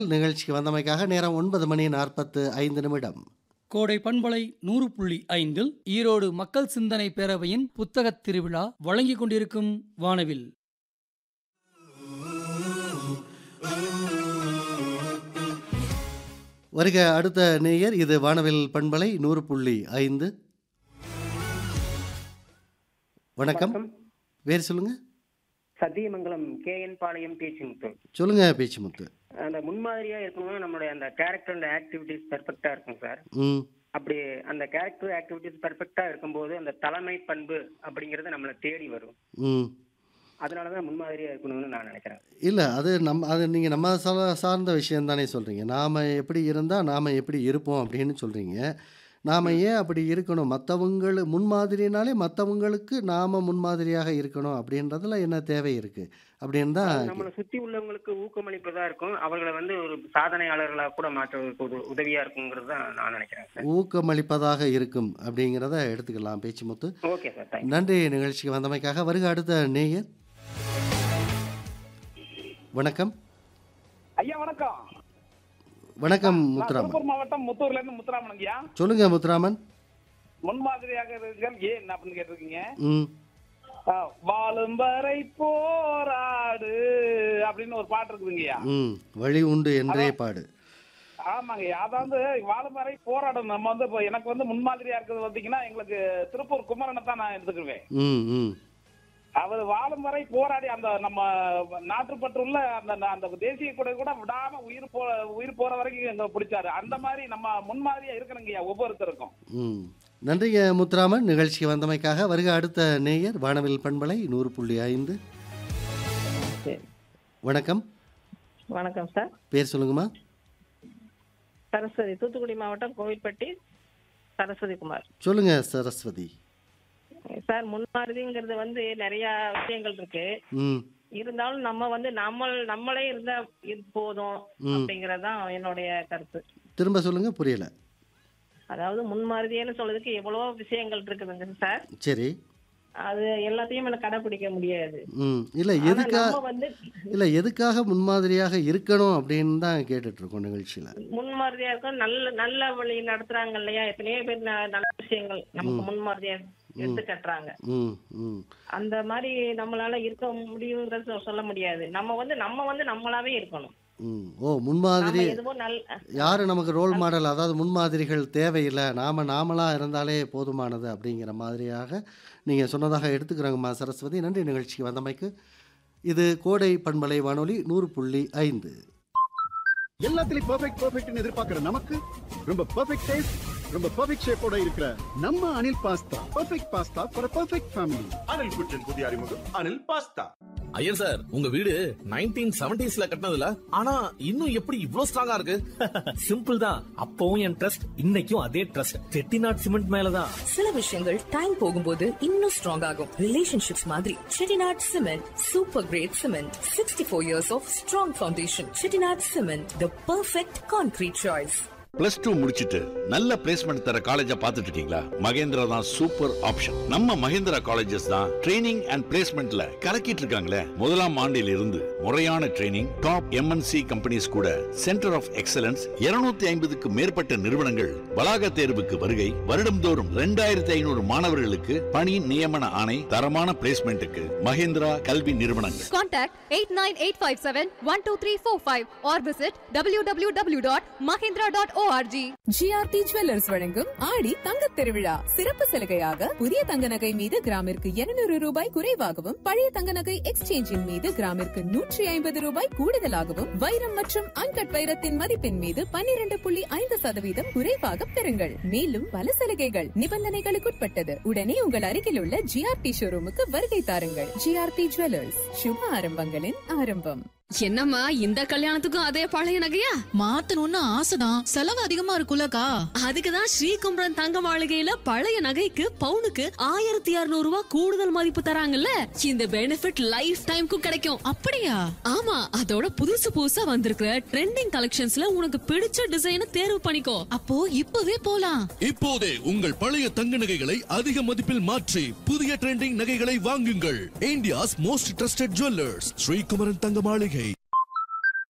நிகழ்ச்சிக்கு வந்தமைக்காக நேரம் ஒன்பது மணி நாற்பத்து ஐந்து நிமிடம் கோடை பண்பலை நூறு புள்ளி ஐந்தில் ஈரோடு மக்கள் சிந்தனை பேரவையின் புத்தகத் திருவிழா வழங்கிக் கொண்டிருக்கும் வானவில் வருக அடுத்த நேயர் இது வானவில் பண்பலை நூறு புள்ளி ஐந்து வணக்கம் வேறு சொல்லுங்க சத்தியமங்கலம் கே என் பாளையம் பேச்சு முத்து சொல்லுங்க பேச்சுமுத்து அந்த முன்மாதிரியா இருக்கணும்னா நம்மளுடைய அந்த கேரக்டர் அண்ட் ஆக்டிவிட்டிஸ் பெர்ஃபெக்டா இருக்கும் சார் ம் அப்படி அந்த கேரக்டர் ஆக்டிவிட்டிஸ் பெர்ஃபெக்டா இருக்கும்போது அந்த தலைமை பண்பு அப்படிங்கறது நம்மளை தேடி வரும் ம் அதனாலதான் முன்மாதிரியா இருக்கணும்னு நான் நினைக்கிறேன் இல்லை அது நம் அது நீங்கள் நம்ம சா சார்ந்த விஷயம் தானே சொல்கிறீங்க நாம் எப்படி இருந்தால் நாம் எப்படி இருப்போம் அப்படின்னு சொல்கிறீங்க நாம் ஏன் அப்படி இருக்கணும் மற்றவங்களு முன்மாதிரினாலே மற்றவங்களுக்கு நாம் முன்மாதிரியாக இருக்கணும் அப்படின்றதுல என்ன தேவை இருக்குது அப்படின்னு தான் நம்மளை சுத்தி உள்ளவங்களுக்கு ஊக்கமளிப்பதா இருக்கும் அவர்களை வந்து ஒரு சாதனையாளர்களா கூட மாற்றுவதற்கு உத- உதவியா இருக்குங்கிறது தான் நான் நினைக்கிறேன் சார் ஊக்கமளிப்பதாக இருக்கும் அப்படிங்கிறத எடுத்துக்கலாம் பேச்சுமுத்து ஓகே சார் தேங்க்யூ நன்றி நிகழ்ச்சிக்கு வந்தமைக்காக வருக அடுத்த நேயர் வணக்கம் ஐயா வணக்கம் வணக்கம் நான் முத்துராமன் திருப்பூர் மாவட்டம் முத்தூர்ல இருந்து முத்துராமன் ஐயா சொல்லுங்க முத்துராமன் முன்மாதிரியாக இருக்கீர்கள் ஏன் அப்படின்னு கேட்டிருக்கீங்க ம் ஆ, வாழும் வரை போராடு அப்படின்னு ஒரு பாட்டு இருக்குதுங்கய்யா ம் வழி உண்டு என்றே பாடு ஆமாங்க அதாவது வாழும் வரை போராடணும் நம்ம வந்து இப்போ எனக்கு வந்து முன்மாதிரியா இருக்கிறது பார்த்தீங்கன்னா எங்களுக்கு திருப்பூர் குமரனை தான் நான் எடுத்துக்குவேன் ம் ம் அவர் வாழும் வரை போராடி அந்த நம்ம நாட்டுப்பற்றுள்ள அந்த அந்த தேசிய கொடை கூட விடாம உயிர் போ உயிர் போற வரைக்கும் எங்க பிடிச்சாரு அந்த மாதிரி நம்ம முன்மாதிரியா இருக்கணுங்கய்யா ஒவ்வொருத்தருக்கும் ம் நன்றிங்க முத்துராமன் நிகழ்ச்சிக்கு வந்தமைக்காக வருக அடுத்த நேயர் வானவில் பண்பலை நூறு புள்ளி ஐந்து வணக்கம் வணக்கம் சார் பேர் சொல்லுங்கம்மா சரஸ்வதி தூத்துக்குடி மாவட்டம் கோவில்பட்டி சரஸ்வதி குமார் சொல்லுங்க சரஸ்வதி சார் முன்மாதிரிங்கிறது வந்து நிறைய விஷயங்கள் இருக்கு ம் இருந்தாலும் நம்ம வந்து நம்ம நம்மளே இருந்தா இது போதும் ம். அப்படிங்கறதுதான் என்னுடைய கருத்து திரும்ப சொல்லுங்க புரியல அதாவது முன்மாதிரின்னு சொல்றதுக்கு எவ்வளவோ விஷயங்கள் இருக்குதுங்க சார் சரி அது எல்லாத்தையும் எனக்கு கடைபிடிக்க முடியாது ம் இல்லை ஆனா எதுக்கா நம்ம வந்து இல்லை எதுக்காக முன்மாதிரியாக இருக்கணும் அப்படின்னு தான் கேட்டுட்டு இருக்கோம் நிகழ்ச்சியில் முன்மாதிரியா இருக்கும் நல்ல நல்ல வழி நடத்துறாங்க இல்லையா எத்தனையோ பேர் ந- நல்ல விஷயங்கள் நமக்கு முன்மாதிரியா எடுத்து கட்டுறாங்க ம் ம் அந்த மாதிரி நம்மளால இருக்க முடியுங்கிறத சொ- சொல்ல முடியாது நம்ம வந்து நம்ம வந்து நம்மளாவே இருக்கணும் ம் ஓ முன்மாதிரி நாம எதுவும் நல்ல யார் நமக்கு ரோல் மாடல் அதாவது முன்மாதிரிகள் தேவையில்லை நாம் நாமளாக இருந்தாலே போதுமானது அப்படிங்கிற மாதிரியாக நீங்கள் சொன்னதாக எடுத்துக்கிறோங்கம்மா சரஸ்வதி நன்றி நிகழ்ச்சிக்கு வந்தமைக்கு இது கோடை பண்பலை வானொலி நூறு புள்ளி ஐந்து எல்லாத்துலயும் பெர்ஃபெக்ட் பெர்ஃபெக்ட்னு எதிர்பார்க்கிற நமக்கு ரொம்ப பெர்ஃபெக்ட் டேஸ்ட் ரொம்ப பெர்ஃபெக்ட் ஷேப்போட இருக்கிற நம்ம Anil pasta perfect pasta for perfect family Anil குற்றின் புதிய அறிமுகம் அனில் பாஸ்தா ஐயர் சார் உங்க வீடு நைன்டீன் செவன்டிஸ்ல கட்டினதுல ஆனா இன்னும் எப்படி இவ்ளோ ஸ்ட்ராங்கா இருக்கு சிம்பிள் தான் அப்பவும் என் ட்ரஸ்ட் இன்னைக்கும் அதே ட்ரஸ்ட் செட்டிநாட் சிமெண்ட் மேலதான் சில விஷயங்கள் டைம் போகும்போது இன்னும் ஸ்ட்ராங் ஆகும் ரிலேஷன்ஷிப்ஸ் மாதிரி Chettinad cement super great cement sixty four years of strong foundation Chettinad cement the perfect concrete choice plus two முடிச்சிட்டு நல்ல பிளேஸ்மெண்ட் தர காலேஜா பார்த்துட்டு இருக்கீங்களா மகேந்திரா தான் சூப்பர் ஆப்ஷன் நம்ம மகேந்திரா காலேஜஸ் தான் ட்ரைனிங் அண்ட் பிளேஸ்மெண்ட்ல கலக்கிட்டு இருக்காங்களே முதலாம் ஆண்டில் இருந்து முறையான ட்ரைனிங் டாப் எம்என்சி கம்பெனிஸ் கூட சென்டர் ஆஃப் எக்ஸலன்ஸ் 250 ஐம்பதுக்கு மேற்பட்ட நிறுவனங்கள் வளாக தேர்வுக்கு வருகை வருடம்தோறும் ரெண்டாயிரத்தி ஐநூறு மாணவர்களுக்கு பணி நியமன ஆணை தரமான பிளேஸ்மெண்ட்டுக்கு மகேந்திரா கல்வி நிறுவனங்கள் Contact 89857-12345 or visit www.mahindra.org. GRT jewellers வழங்கும் ஆடி தங்கத் திருவிழா சிறப்பு சலுகையாக புதிய தங்க நகை மீது கிராமிற்கு 200 ரூபாய் குறைவாகவும் பழைய தங்க நகை எக்ஸ்சேஞ்சின் மீது கிராமிற்கு நூற்றி ஐம்பது ரூபாய் கூடுதலாகவும் வைரம் மற்றும் அன்கட் வைரத்தின் மதிப்பின் மீது 12.5% புள்ளி ஐந்து சதவீதம் குறைவாக பெறுங்கள் மேலும் பல சலுகைகள் நிபந்தனைகளுக்குட்பட்டது உடனே உங்கள் அருகில் உள்ள ஜிஆர்டி ஷோரூமுக்கு வருகை தாருங்கள் ஜிஆர்டி ஜுவல்லர்ஸ் சுப ஆரம்பங்களின் ஆரம்பம் என்னம்மா இந்த கல்யாணத்துக்கும் அதே பழைய நகையா மாத்தணும்னு ஆசைதான் செலவு அதிகமா இருக்குல்லக்கா அதுக்குதான் ஸ்ரீகும்பரம் தங்க மாளிகையில பழைய நகைக்கு பவுனுக்கு ஆயிரத்தி இருநூறு ரூபாய் கூடுதல் மதிப்பு தராங்கல்ல இந்த பெனிஃபிட் லைஃப் டைம்க்கும் கிடைக்கும் அப்படியா ஆமா அதோட புதுசு புதுசா வந்திருக்கிற ட்ரெண்டிங் கலெக்ஷன்ஸ்ல உனக்கு பிடிச்ச டிசைனை தேர்வு பண்ணிக்கோ அப்போ இப்பவே போலாம் இப்போதே உங்கள் பழைய தங்க நகைகளை அதிக மதிப்பில் மாற்றி புதிய ட்ரெண்டிங் நகைகளை வாங்குங்கள் India's most trusted jewellers Srikumaran Thanga மாளிகை